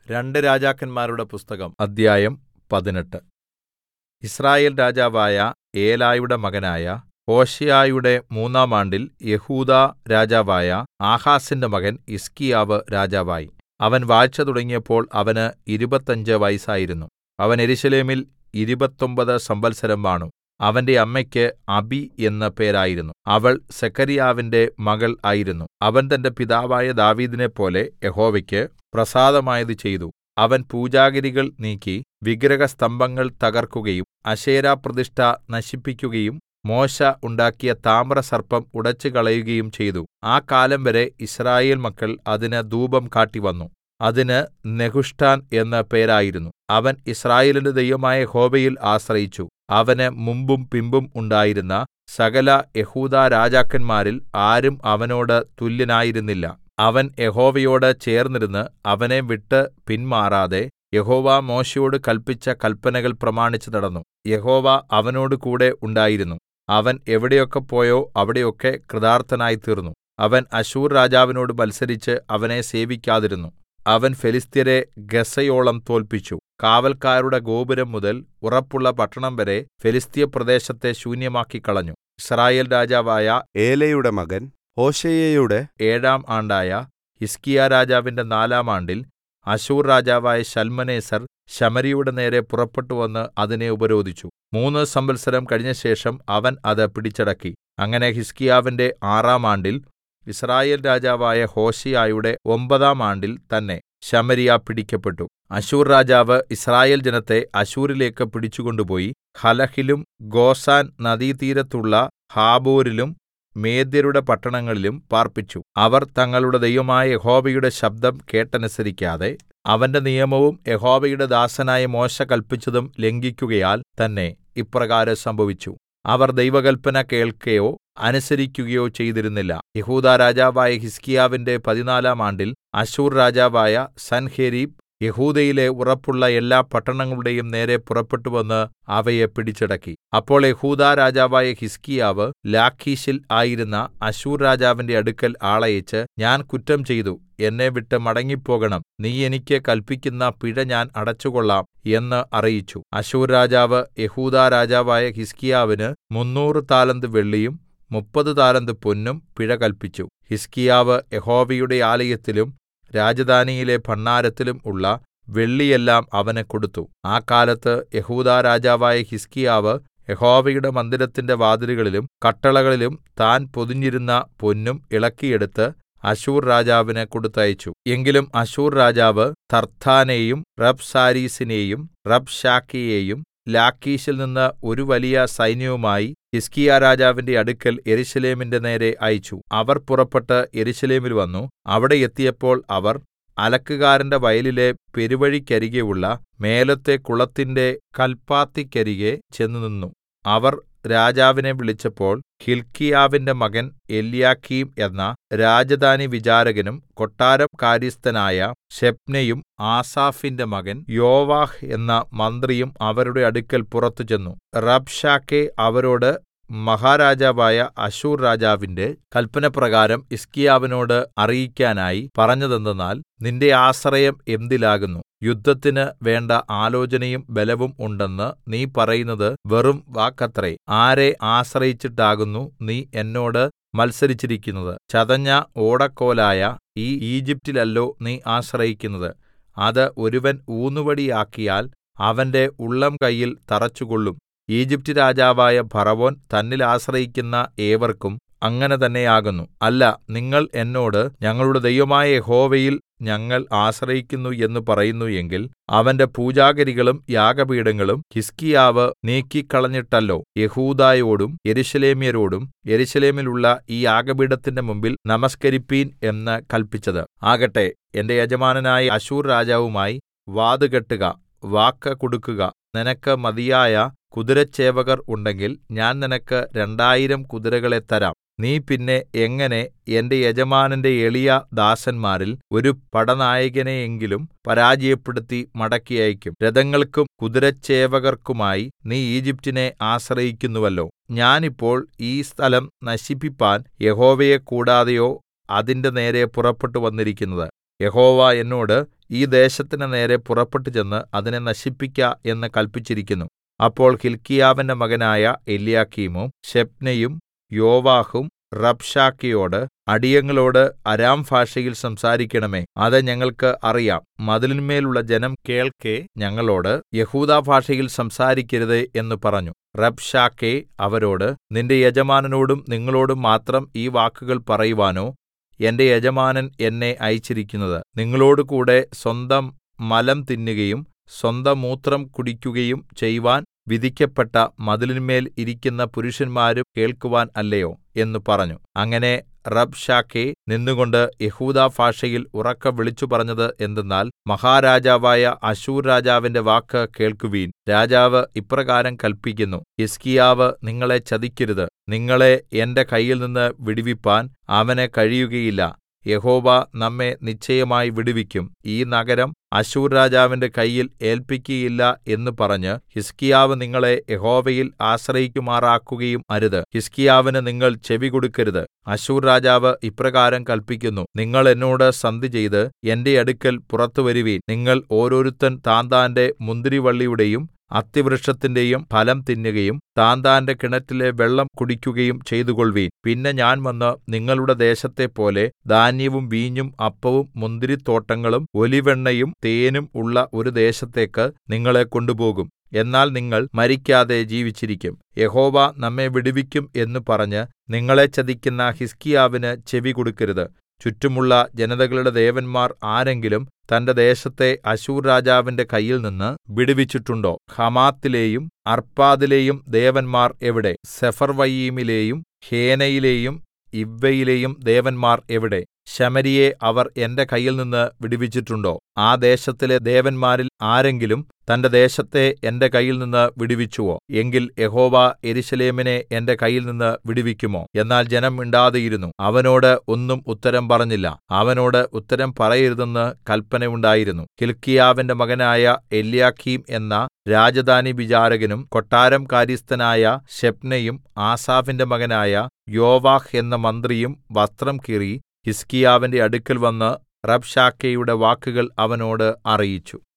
രണ്ട് രാജാക്കന്മാരുടെ പുസ്തകം അദ്ധ്യായം പതിനെട്ട് യിസ്രായേൽ രാജാവായ ഏലയുടെ മകനായ ഹോശേയയുടെ മൂന്നാം ആണ്ടിൽ യെഹൂദാ രാജാവായ ആഹാസിന്റെ മകൻ ഹിസ്കീയാവ് രാജാവായി അവൻ വാഴ്ച തുടങ്ങിയപ്പോൾ അവന് ഇരുപത്തഞ്ച് വയസ്സായിരുന്നു അവൻ യെരൂശലേമിൽ ഇരുപത്തൊമ്പത് സംവത്സരം വാണു അവന്റെ അമ്മയ്ക്ക് അബി എന്ന് പേരായിരുന്നു അവൾ സെഖര്യാവിന്റെ മകൾ ആയിരുന്നു അവൻ തന്റെ പിതാവായ ദാവീദിനെപ്പോലെ യഹോവയ്ക്ക് പ്രസാദമായത് ചെയ്തു അവൻ പൂജാഗിരികൾ നീക്കി വിഗ്രഹസ്തംഭങ്ങൾ തകർക്കുകയും അശേരാപ്രതിഷ്ഠ നശിപ്പിക്കുകയും മോശെ ഉണ്ടാക്കിയ താമ്രസർപ്പം ഉടച്ചുകളയുകയും ചെയ്തു ആ കാലം വരെ യിസ്രായേൽ മക്കൾ അതിന് ധൂപം കാട്ടിവന്നു അതിന് നെഹുഷ്ഠാൻ എന്ന് പേരായിരുന്നു അവൻ യിസ്രായേലിന്റെ ദൈവമായ യഹോവയിൽ ആശ്രയിച്ചു അവന് മുമ്പും പിമ്പും ഉണ്ടായിരുന്ന സകല യെഹൂദാ രാജാക്കന്മാരിൽ ആരും അവനോട് തുല്യനായിരുന്നില്ല അവൻ യഹോവയോട് ചേർന്നിരുന്ന് അവനെ വിട്ട് പിന്മാറാതെ യഹോവ മോശെയോട് കല്പിച്ച കല്പനകൾ പ്രമാണിച്ചു നടന്നു യഹോവ അവനോടുകൂടെ ഉണ്ടായിരുന്നു അവൻ എവിടെയൊക്കെ പോയോ അവിടെയൊക്കെ കൃതാർത്ഥനായിത്തീർന്നു അവൻ അശ്ശൂർ രാജാവിനോട് മത്സരിച്ച് അവനെ സേവിക്കാതിരുന്നു അവൻ ഫെലിസ്ത്യരെ ഗസ്സയോളം തോല്പിച്ചു കാവല്ക്കാരുടെ ഗോപുരം മുതൽ ഉറപ്പുള്ള പട്ടണം വരെ ഫെലിസ്ത്യ പ്രദേശത്തെ ശൂന്യമാക്കിക്കളഞ്ഞു യിസ്രായേൽ രാജാവായ ഏലയുടെ മകൻ ഹോശേയയുടെ ഏഴാം ആണ്ടായ ഹിസ്കീയാ രാജാവിന്റെ നാലാം ആണ്ടിൽ അശ്ശൂർ രാജാവായ ശൽമനേസർ ശമര്യയുടെ നേരെ പുറപ്പെട്ടുവന്ന് അതിനെ ഉപരോധിച്ചു മൂന്ന് സംവത്സരം കഴിഞ്ഞശേഷം അവൻ അത് പിടിച്ചടക്കി അങ്ങനെ ഹിസ്കീയാവിന്റെ ആറാം ആണ്ടിൽ യിസ്രായേൽ രാജാവായ ഹോശേയയുടെ ഒമ്പതാം ആണ്ടിൽ തന്നെ ശമര്യ പിടിക്കപ്പെട്ടു അശ്ശൂർ രാജാവ് യിസ്രായേൽ ജനത്തെ അശ്ശൂരിലേക്ക് പിടിച്ചുകൊണ്ടുപോയി ഹലഹിലും ഗോസാൻ നദീതീരത്തുള്ള ഹാബോരിലും മേദ്യരുടെ പട്ടണങ്ങളിലും പാർപ്പിച്ചു അവർ തങ്ങളുടെ ദൈവമായ യഹോവയുടെ ശബ്ദം കേട്ടനുസരിക്കാതെ അവന്റെ നിയമവും യഹോവയുടെ ദാസനായ മോശെ കല്പിച്ചതും ലംഘിക്കുകയാൽ തന്നെ ഇപ്രകാരം സംഭവിച്ചു അവർ ദൈവകൽപ്പന കേൾക്കയോ അനുസരിക്കുകയോ ചെയ്തിരുന്നില്ല യഹൂദാ രാജാവായ ഹിസ്കീയാവിന്റെ പതിനാലാം ആണ്ടിൽ അശ്ശൂർ രാജാവായ സൻഹേരീബ് യഹൂദയിലെ ഉറപ്പുള്ള എല്ലാ പട്ടണങ്ങളുടെയും നേരെ പുറപ്പെട്ടുവന്ന് അവയെ പിടിച്ചടക്കി അപ്പോൾ യഹൂദാ രാജാവായ ഹിസ്കീയാവ് ലാഖീശിൽ ആയിരുന്ന അശ്ശൂർ രാജാവിന്റെ അടുക്കൽ ആളയച്ച് ഞാൻ കുറ്റം ചെയ്തു എന്നെ വിട്ട് മടങ്ങിപ്പോകണം നീ എനിക്ക് കല്പിക്കുന്ന പിഴ ഞാൻ അടച്ചുകൊള്ളാം എന്ന് അറിയിച്ചു അശ്ശൂർ രാജാവ് യഹൂദാ രാജാവായ ഹിസ്കീയാവിന് മുന്നൂറ് താലന്ത് വെള്ളിയും മുപ്പത് താലന്ത് പൊന്നും പിഴ കല്പിച്ചു ഹിസ്കീയാവ് യഹോവയുടെ ആലയത്തിലും രാജധാനിയിലെ ഭണ്ഡാരത്തിലും ഉള്ള വെള്ളിയെല്ലാം അവന് കൊടുത്തു ആ കാലത്ത് യഹൂദാ രാജാവായ ഹിസ്കീയാവ് യഹോവയുടെ മന്ദിരത്തിന്റെ വാതിലുകളിലും കട്ടളകളിലും താൻ പൊതിഞ്ഞിരുന്ന പൊന്നും ഇളക്കിയെടുത്ത് അശൂർ രാജാവിന് കൊടുത്തയച്ചു എങ്കിലും അശൂർ രാജാവ് തർത്താനെയും റബ്സാരീസിനെയും റബ്ശാക്കേയെയും ലാക്കീശിൽ നിന്ന് ഒരു വലിയ സൈന്യവുമായി ഹിസ്കീയാ രാജാവിന്റെ അടുക്കൽ യെരൂശലേമിന്റെ നേരെ അയച്ചു അവർ പുറപ്പെട്ട് യെരൂശലേമിൽ വന്നു അവിടെ എത്തിയപ്പോൾ അവർ അലക്കുകാരന്റെ വയലിലെ പെരുവഴിക്കരികെയുള്ള മേലത്തെ കുളത്തിന്റെ കല്പാത്തിക്കരികെ ചെന്നുനിന്നു അവർ രാജാവിനെ വിളിച്ചപ്പോൾ ഹില്ക്കീയാവിന്റെ മകൻ എല്യാക്കീം എന്ന രാജധാനി വിചാരകനും കൊട്ടാരം കാര്യസ്ഥനായ ശെബ്നയും ആസാഫിന്റെ മകൻ യോവാഹ് എന്ന മന്ത്രിയും അവരുടെ അടുക്കൽ പുറത്തു ചെന്നു റബ്ശാക്കെ അവരോട് മഹാരാജാവായ അശൂർ രാജാവിന്റെ കൽപ്പനപ്രകാരം ഹിസ്കീയാവിനോട് അറിയിക്കാനായി പറഞ്ഞതെന്തെന്നാൽ നിന്റെ ആശ്രയം എന്തിലാകുന്നു യുദ്ധത്തിന് വേണ്ട ആലോചനയും ബലവും ഉണ്ടെന്ന് നീ പറയുന്നത് വെറും വാക്കത്രേ ആരെ ആശ്രയിച്ചിട്ടാകുന്നു നീ എന്നോട് മത്സരിച്ചിരിക്കുന്നത് ചതഞ്ഞ ഓടക്കോലായ ഈ ഈജിപ്റ്റിലല്ലോ നീ ആശ്രയിക്കുന്നത് അത് ഒരുവൻ ഊന്നുവടിയാക്കിയാൽ അവന്റെ ഉള്ളം കയ്യിൽ തറച്ചുകൊള്ളും ഈജിപ്റ്റ് രാജാവായ ഫറവോൻ തന്നിൽ ആശ്രയിക്കുന്ന ഏവർക്കും അങ്ങനെ തന്നെയാകുന്നു അല്ല നിങ്ങൾ എന്നോട് ഞങ്ങളുടെ ദൈവമായ യഹോവയിൽ ഞങ്ങൾ ആശ്രയിക്കുന്നു എന്ന് പറയുന്നു എങ്കിൽ അവന്റെ പൂജാഗിരികളും യാഗപീഠങ്ങളും ഹിസ്കീയാവ് നീക്കിക്കളഞ്ഞിട്ടല്ലോ യഹൂദായോടും യെരൂശലേമ്യരോടും യെരൂശലേമിലുള്ള ഈ യാഗപീഠത്തിന്റെ മുമ്പിൽ നമസ്കരിപ്പീൻ എന്ന് കല്പിച്ചത് ആകട്ടെ എന്റെ യജമാനനായ അശൂർ രാജാവുമായി വാതുകെട്ടുക വാക്ക് കൊടുക്കുക നിനക്ക് മതിയായ കുതിരച്ചേവകർ ഉണ്ടെങ്കിൽ ഞാൻ നിനക്ക് രണ്ടായിരം കുതിരകളെ തരാം നീ പിന്നെ എങ്ങനെ എന്റെ യജമാനന്റെ എളിയ ദാസന്മാരിൽ ഒരു പടനായകനെയെങ്കിലും പരാജയപ്പെടുത്തി മടക്കി അയക്കും രഥങ്ങൾക്കും കുതിരച്ചേവകർക്കുമായി നീ ഈജിപ്റ്റിനെ ആശ്രയിക്കുന്നുവല്ലോ ഞാൻ ഇപ്പോൾ ഈ സ്ഥലം നശിപ്പിപ്പാൻ യഹോവയെ കൂടാതെയോ അതിന്റെ നേരെ പുറപ്പെട്ടു വന്നിരിക്കുന്നത് യഹോവ എന്നോട് ഈ ദേശത്തിന്റെ നേരെ പുറപ്പെട്ടു ചെന്ന് അതിനെ നശിപ്പിക്ക എന്ന് കല്പിച്ചിരിക്കുന്നു അപ്പോൾ ഹില്ക്കീയാവിന്റെ മകനായ എല്യാക്കീമും ശെബ്നയും യോവാഹും റബ്ശാക്കയോട് അടിയങ്ങളോട് അരാം ഭാഷയിൽ സംസാരിക്കണമേ അത് ഞങ്ങൾക്ക് അറിയാം മതിലിന്മേലുള്ള ജനം കേൾക്കെ ഞങ്ങളോട് യെഹൂദാ ഭാഷയിൽ സംസാരിക്കരുതേ എന്ന് പറഞ്ഞു റബ്ശാക്കേ അവരോട് നിന്റെ യജമാനനോടും നിങ്ങളോടും മാത്രം ഈ വാക്കുകൾ പറയുവാനോ എന്റെ യജമാനൻ എന്നെ അയച്ചിരിക്കുന്നത് നിങ്ങളോടുകൂടെ സ്വന്തം മലം തിന്നുകയും സ്വന്തം മൂത്രം കുടിക്കുകയും ചെയ്‌വാൻ വിധിക്കപ്പെട്ട മതിലിന്മേൽ ഇരിക്കുന്ന പുരുഷന്മാരും കേൾക്കുവാൻ അല്ലയോ എന്ന് പറഞ്ഞു അങ്ങനെ റബ്ശാക്കേ നിന്നുകൊണ്ട് യെഹൂദാ ഭാഷയിൽ ഉറക്കെ വിളിച്ചു പറഞ്ഞത് എന്തെന്നാൽ മഹാരാജാവായ അശ്ശൂർ രാജാവിന്റെ വാക്ക് കേൾക്കുവിൻ രാജാവ് ഇപ്രകാരം കല്പിക്കുന്നു ഹിസ്കീയാവ് നിങ്ങളെ ചതിക്കരുത് നിങ്ങളെ എന്റെ കയ്യിൽനിന്ന് വിടുവിപ്പാൻ അവന് കഴിയുകയില്ല യഹോവ നമ്മെ നിശ്ചയമായി വിടുവിക്കും ഈ നഗരം അശ്ശൂർ രാജാവിന്റെ കയ്യിൽ ഏല്പിക്കയില്ല എന്ന് പറഞ്ഞ് ഹിസ്കീയാവ് നിങ്ങളെ യഹോവയിൽ ആശ്രയിക്കുമാറാക്കുകയും അരുത് ഹിസ്കീയാവിന് നിങ്ങൾ ചെവികൊടുക്കരുത് അശ്ശൂർ രാജാവ് ഇപ്രകാരം കല്പിക്കുന്നു നിങ്ങൾ എന്നോട് സന്ധി ചെയ്ത് എന്റെ അടുക്കൽ പുറത്തു വരുവീൻ നിങ്ങൾ ഓരോരുത്തൻ താന്താന്റെ മുന്തിരിവള്ളിയുടെയും അത്തിവൃക്ഷത്തിന്റെയും ഫലം തിന്നുകയും താന്താന്റെ കിണറ്റിലെ വെള്ളം കുടിക്കുകയും ചെയ്തുകൊൾവീൻ പിന്നെ ഞാൻ വന്ന് നിങ്ങളുടെ ദേശത്തെപ്പോലെ ധാന്യവും വീഞ്ഞും അപ്പവും മുന്തിരിത്തോട്ടങ്ങളും ഒലിവെണ്ണയും തേനും ഉള്ള ഒരു ദേശത്തേക്ക് നിങ്ങളെ കൊണ്ടുപോകും എന്നാൽ നിങ്ങൾ മരിക്കാതെ ജീവിച്ചിരിക്കും യഹോവ നമ്മെ വിടുവിക്കും എന്ന് പറഞ്ഞ് നിങ്ങളെ ചതിക്കുന്ന ഹിസ്കീയാവിന് ചെവികൊടുക്കരുത് ചുറ്റുമുള്ള ജനതകളുടെ ദേവന്മാർ ആരെങ്കിലും തന്റെ ദേശത്തെ അശ്ശൂർ രാജാവിന്റെ കയ്യിൽനിന്ന് വിടുവിച്ചിട്ടുണ്ടോ ഹമാത്തിലെയും അർപ്പാദിലെയും ദേവന്മാർ എവിടെ സെഫർവയീമിലെയും ഹേനയിലെയും ഇവ്വയിലെയും ദേവന്മാർ എവിടെ ശമര്യയെ അവർ എന്റെ കയ്യിൽനിന്ന് വിടുവിച്ചിട്ടുണ്ടോ ആ ദേശത്തിലെ ദേവന്മാരിൽ ആരെങ്കിലും തന്റെ ദേശത്തെ എന്റെ കയ്യിൽനിന്ന് വിടുവിച്ചുവോ എങ്കിൽ യഹോവ യെരൂശലേമിനെ എന്റെ കയ്യിൽനിന്ന് വിടുവിക്കുമോ എന്നാൽ ജനം മിണ്ടാതെയിരുന്നു അവനോട് ഒന്നും ഉത്തരം പറഞ്ഞില്ല അവനോട് ഉത്തരം പറയരുതെന്ന് കല്പന ഉണ്ടായിരുന്നു ഹില്ക്കീയാവിന്റെ മകനായ എല്യാക്കീം എന്ന രാജധാനി വിചാരകനും കൊട്ടാരം കാര്യസ്ഥനായ ശെബ്നയും ആസാഫിന്റെ മകനായ യോവാഹ് എന്ന മന്ത്രിയും വസ്ത്രം കീറി ഹിസ്കീയാവിന്റെ അടുക്കൽ വന്ന് റബ്ശാക്കേയുടെ വാക്കുകൾ അവനോട് അറിയിച്ചു